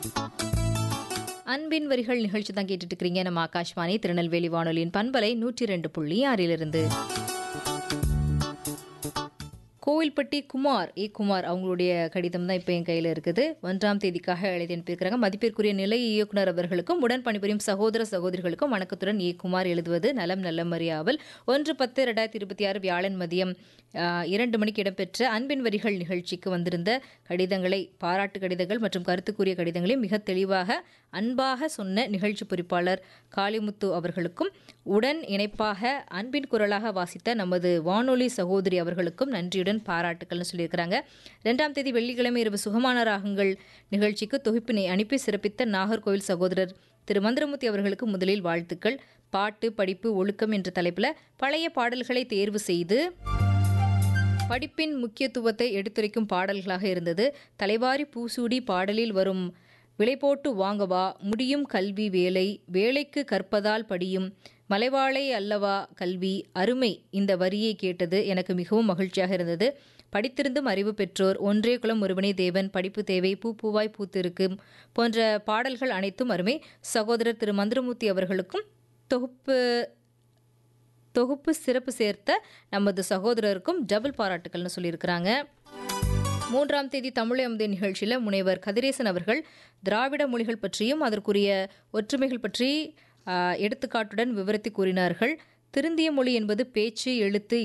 அன்பின் வரிகள் நிகழ்ச்சி தான் கேட்டுட்டு இருக்கிறீங்க நம்ம ஆகாஷ்வாணி திருநெல்வேலி வானொலியின் பண்பலை நூற்றி ரெண்டு புள்ளி ஆறிலிருந்து கோவில்பட்டி குமார் ஏ குமார் அவங்களுடைய கடிதம் தான் இப்போ என் கையில் இருக்குது ஒன்றாம் தேதிக்காக எழுதி அனுப்பியிருக்கிறாங்க மதிப்பிற்குரிய நிலை இயக்குனர் அவர்களுக்கும் உடன் பணிபுரியும் சகோதர சகோதரிகளுக்கும் வணக்கத்துடன் ஏ குமார் எழுதுவது நலம் நல்ல மரியாவல் ஒன்று பத்து ரெண்டாயிரத்தி இருபத்தி ஆறு வியாழன் மதியம் ஆஹ், இரண்டு மணிக்கு இடம்பெற்ற அன்பின் வரிகள் நிகழ்ச்சிக்கு வந்திருந்த கடிதங்களை பாராட்டு கடிதங்கள் மற்றும் கருத்துக்குரிய கடிதங்களை மிக தெளிவாக அன்பாக சொன்ன நிகழ்ச்சி பொறிப்பாளர் காளிமுத்து அவர்களுக்கும் உடன் இணைப்பாக அன்பின் குரலாக வாசித்த நமது வானொலி சகோதரி அவர்களுக்கும் நன்றியுடன் பாராட்டுக்கள்னு சொல்லியிருக்கிறாங்க ரெண்டாம் தேதி வெள்ளிக்கிழமை இரவு சுகமான ராகங்கள் நிகழ்ச்சிக்கு தொகுப்பினை அனுப்பி சிறப்பித்த நாகர்கோவில் சகோதரர் திரு மந்திரமூர்த்தி அவர்களுக்கு முதலில் வாழ்த்துக்கள் பாட்டு படிப்பு ஒழுக்கம் என்ற தலைப்பில் பழைய பாடல்களை தேர்வு செய்து படிப்பின் முக்கியத்துவத்தை எடுத்துரைக்கும் பாடல்களாக இருந்தது தலைவாரி பூசூடி பாடலில் வரும் விலை போட்டு வாங்கவா முடியும் கல்வி வேலை வேலைக்கு கற்பதால் படியும் மலைவாழை அல்லவா கல்வி அருமை இந்த வரியை கேட்டது எனக்கு மிகவும் மகிழ்ச்சியாக இருந்தது படித்திருந்தும் அறிவு பெற்றோர் ஒன்றே குலம் ஒருவனே தேவன் படிப்பு தேவை பூ பூவாய் பூத்திருக்கும் போன்ற பாடல்கள் அனைத்தும் அருமை சகோதரர் திரு மந்திரமூர்த்தி அவர்களுக்கும் தொகுப்பு தொகுப்பு சிறப்பு சேர்த்த நமது சகோதரருக்கும் டபுள் பாராட்டுக்கள்னு சொல்லியிருக்கிறாங்க மூன்றாம் தேதி தமிழ் அமுதே நிகழ்ச்சியில் முனைவர் கதிரேசன் அவர்கள் திராவிட மொழிகள் பற்றியும் அதற்குரிய ஒற்றுமைகள் பற்றி ஆ, எடுத்துக்காட்டுடன் விவரித்து கூறினார்கள் திருந்திய மொழி என்பது பேச்சு எழுத்து